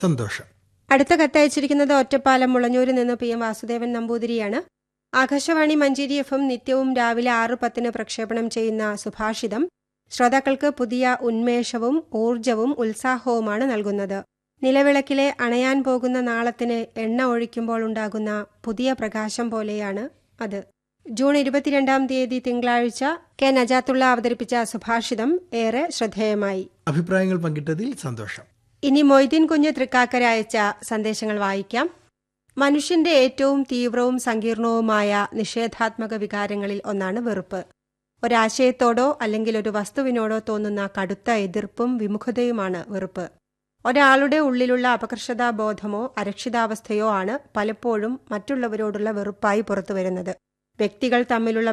സന്തോഷം അടുത്ത കത്തയച്ചിരിക്കുന്നത് ഒറ്റപ്പാലം മുളഞ്ഞൂരിൽ നിന്ന് പി എം വാസുദേവൻ നമ്പൂതിരിയാണ് ആകാശവാണി മഞ്ചേരി എഫ് എം നിത്യവും രാവിലെ ആറ് പത്തിന് പ്രക്ഷേപണം ചെയ്യുന്ന സുഭാഷിതം ശ്രോതാക്കൾക്ക് പുതിയ ഉന്മേഷവും ഊർജവും ഉത്സാഹവുമാണ് നൽകുന്നത് നിലവിളക്കിലെ അണയാൻ പോകുന്ന നാളത്തിന് എണ്ണ ഒഴിക്കുമ്പോൾ ഉണ്ടാകുന്ന പുതിയ പ്രകാശം പോലെയാണ് അത് ജൂൺ ഇരുപത്തിരണ്ടാം തീയതി തിങ്കളാഴ്ച കെ നജാത്തുള്ള അവതരിപ്പിച്ച സുഭാഷിതം ഏറെ ശ്രദ്ധേയമായി അഭിപ്രായങ്ങൾ പങ്കിട്ടതിൽ സന്തോഷം ഇനി മൊയ്തീൻ കുഞ്ഞ് തൃക്കാക്കര അയച്ച സന്ദേശങ്ങൾ വായിക്കാം മനുഷ്യന്റെ ഏറ്റവും തീവ്രവും സങ്കീർണവുമായ നിഷേധാത്മക വികാരങ്ങളിൽ ഒന്നാണ് വെറുപ്പ് ഒരാശയത്തോടോ അല്ലെങ്കിൽ ഒരു വസ്തുവിനോടോ തോന്നുന്ന കടുത്ത എതിർപ്പും വിമുഖതയുമാണ് വെറുപ്പ് ഒരാളുടെ ഉള്ളിലുള്ള അപകർഷതാബോധമോ അരക്ഷിതാവസ്ഥയോ ആണ് പലപ്പോഴും മറ്റുള്ളവരോടുള്ള വെറുപ്പായി പുറത്തുവരുന്നത് വ്യക്തികൾ തമ്മിലുള്ള